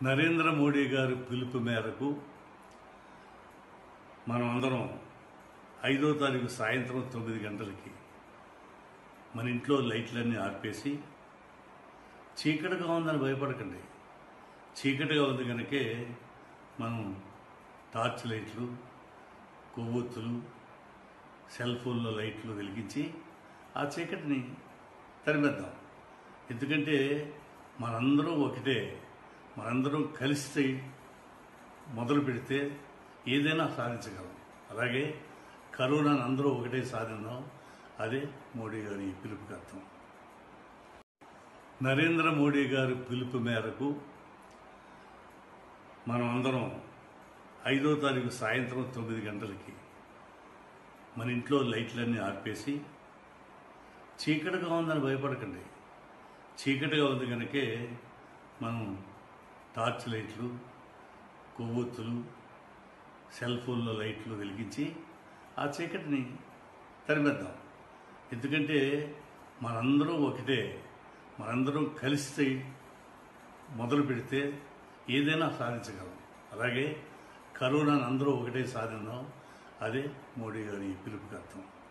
నరేంద్ర మోడీ గారి పిలుపు మేరకు మనం అందరం ఐదో తారీఖు సాయంత్రం తొమ్మిది గంటలకి మన ఇంట్లో లైట్లన్నీ ఆర్పేసి చీకటిగా ఉందని భయపడకండి చీకటిగా ఉంది కనుకే మనం టార్చ్ లైట్లు కొవ్వొత్తులు సెల్ ఫోన్లో లైట్లు వెలిగించి ఆ చీకటిని తరిమేద్దాం ఎందుకంటే మనందరం ఒకటే మనందరం కలిసి మొదలు పెడితే ఏదైనా సాధించగలం అలాగే కరోనాను అందరూ ఒకటే సాధిందాం అదే మోడీ గారి పిలుపుకి అర్థం నరేంద్ర మోడీ గారి పిలుపు మేరకు మనం అందరం ఐదో తారీఖు సాయంత్రం తొమ్మిది గంటలకి మన ఇంట్లో లైట్లన్నీ ఆర్పేసి చీకటిగా ఉందని భయపడకండి చీకటిగా ఉంది కనుకే మనం టార్చ్ లైట్లు కొవ్వొత్తులు సెల్ ఫోన్లో లైట్లు వెలిగించి ఆ చీకటిని తరిమేద్దాం ఎందుకంటే మనందరం ఒకటే మనందరం కలిసి మొదలు పెడితే ఏదైనా సాధించగలం అలాగే కరోనాను అందరూ ఒకటే సాధిందాం అదే మోడీ గారి పిలుపుకి అర్థం